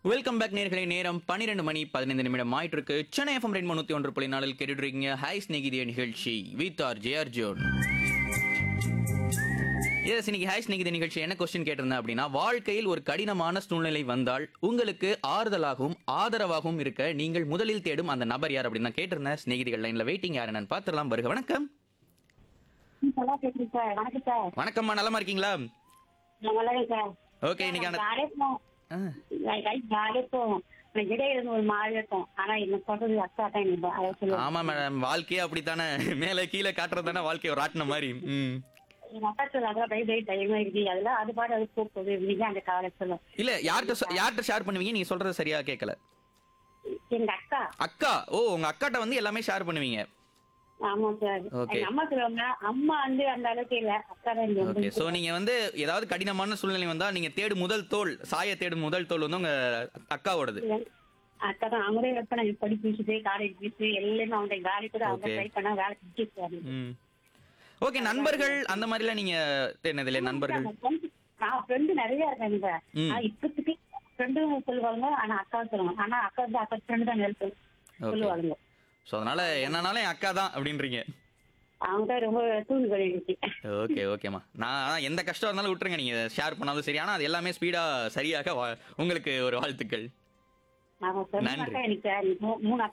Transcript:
Welcome back நேர்களை நேரம் பன்னிரெண்டு மணி பதினைந்து நிமிடம் ஆயிட்டு இருக்கு சென்னை எஃப்எம் ரெண்டு முன்னூத்தி ஒன்று புள்ளி நாளில் கேட்டுட்டு இருக்கீங்க ஹாய் ஸ்நேகிதிய நிகழ்ச்சி with R J R Joan S இன்னைக்கு ஹாய் ஸ்நேகிதி நிகழ்ச்சி என்ன கொஸ்டின் கேட்டிருந்தேன் அப்படின்னா வாழ்க்கையில் ஒரு கடினமான சூழ்நிலை வந்தால் உங்களுக்கு ஆறுதலாகவும் ஆதரவாகவும் இருக்க நீங்கள் முதலில் தேடும் அந்த நபர் யார் அப்படின்னு நான் கேட்டிருந்தேன் ஸ்நேகிதிகள் லைன்ல வெயிட்டிங் யார் என்னன்னு பார்த்துடலாம் வருக வணக்கம் நல்லா பேசுறேன் சார் வணக்கம் சார் வணக்கம்மா நலமா இருக்கீங்களா நான் நல்லா இருக்கேன் சார் ஓகே இன்னைக்கான ஜாலியா போவோம் ஆ, ஜாலியா போவோம் எனக்கு இடையில இருந்து ஒரு மாதிரி இருக்கும் ஆனா என்ன சொல்றது அக்கா தான் எனக்கு அதை சொல்லுவேன் ஆமா மேடம் வாழ்க்கையே அப்படித்தானே மேலே கீழே காட்டுறது தானே வாழ்க்கையை ஒரு ஆட்டின மாதிரி ம் எங்க அக்கா சொல்ல அதெல்லாம் பை பை தைரியமா இருக்கு அதெல்லாம் அது பாட்டு அது கூப்பிடுது இன்னைக்கு அந்த காலை சொல்லும் இல்ல யார்கிட்ட சொ- யார்கிட்ட ஷேர் பண்ணுவீங்க நீங்க சொல்றது சரியா கேட்கல எங்க அக்கா அக்கா ஓ உங்க அக்காட்ட வந்து எல்லாமே ஷேர் பண்ணுவீங்க ஆமா சார் Okay. எங்க அம்மா சொல்லுவாங்க அம்மா வந்து அந்த அளவுக்கு இல்ல அக்கா தான் இங்க ஓகே வந்து சோ நீங்க வந்து ஏதாவது கடினமான சூழ்நிலை வந்தா நீங்க தேடும் முதல் தோல் சாய தேடும் முதல் தோல் வந்து உங்க அக்காவோடது அக்கா தான் அவங்களே எப்ப நான் படிப்பு வச்சுட்டு காலேஜ் ஃபீஸ் எல்லாமே அவங்க காலி கூட அவங்க Okay. ட்ரை பண்ணா வேலை செஞ்சுட்டு ம் ஓகே நண்பர்கள் அந்த மாதிரிலாம் நீங்க தேடினது இல்லையா நண்பர்கள் நான் ஃப்ரெண்டு நிறைய இருக்காங்க ம். ஆனா இப்போதைக்கு ஃப்ரெண்டும் சொல்லுவாங்க ஆனா அக்கா சொல்லுவாங்க ஆனா அக்கா வந்து அக்கா ஃப்ரெண்டு தான் ஹெல்ப் சொல்லுவாங்க சோ அதனால என்னனாலும் என் அக்கா தான் அப்படின்றீங்க அவங்க தான் ரொம்ப தூண்டு பண்ணிடுச்சு ஓகே ஓகேம்மா நான் அதான் எந்த கஷ்டம் இருந்தாலும் விட்டுருங்க நீங்க ஷேர் பண்ணாலும் சரி ஆனா அது எல்லாமே ஸ்பீடா சரியாக வா- உங்களுக்கு ஒரு வாழ்த்துக்கள் நான் சொன்ன நன்றி. அக்கா எனக்கு மூ- மூணு